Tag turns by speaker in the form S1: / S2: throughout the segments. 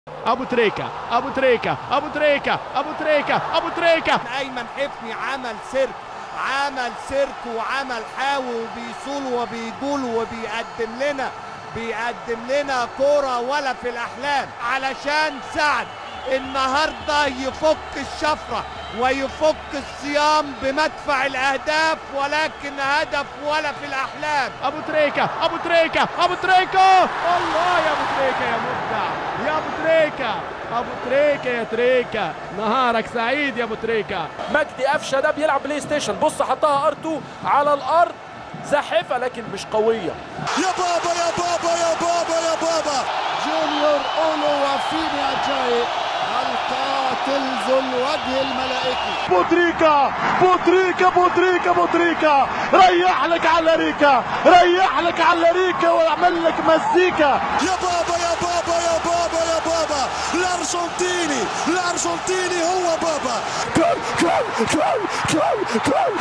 S1: ابو تريكه ابو تريكه ابو تريكه ابو تريكه ابو تريكه
S2: ايمن حفني عمل سيرك عمل سيرك وعمل حاوي وبيصول وبيجول وبيقدم لنا بيقدم لنا كرة ولا في الأحلام علشان سعد النهاردة يفك الشفرة ويفك الصيام بمدفع الأهداف ولكن هدف ولا في الأحلام
S1: ابو تريكه ابو تريكه ابو تريكه الله يا ابو تريكه يا مبدع يا ابو تريكه ابو تريكه يا تريكه نهارك سعيد يا ابو تريكه
S3: مجدي قفشه ده بيلعب بلاي ستيشن بص حطها ار2 على الارض زاحفه لكن مش قويه
S4: يا بابا يا بابا يا بابا يا بابا
S5: جونيور اولو وفيني اجاي القاتل ذو الوجه الملائكي
S6: بوتريكا بوتريكا بوتريكا بوتريكا ريح لك على ريكا ريح لك على ريكا واعمل لك مزيكا
S4: يا بابا يا بابا يا بابا يا بابا الارجنتيني الارجنتيني هو بابا
S6: كل كل كل كل كل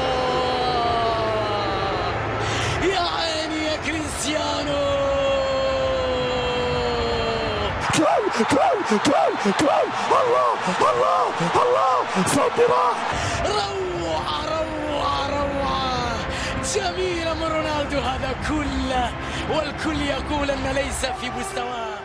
S7: يا عيني يا كريستيانو
S6: كل كل كل كل الله الله الله صدي راح
S7: روعة روعة روعة جميلة من رونالدو هذا كله والكل يقول أن ليس في مستواه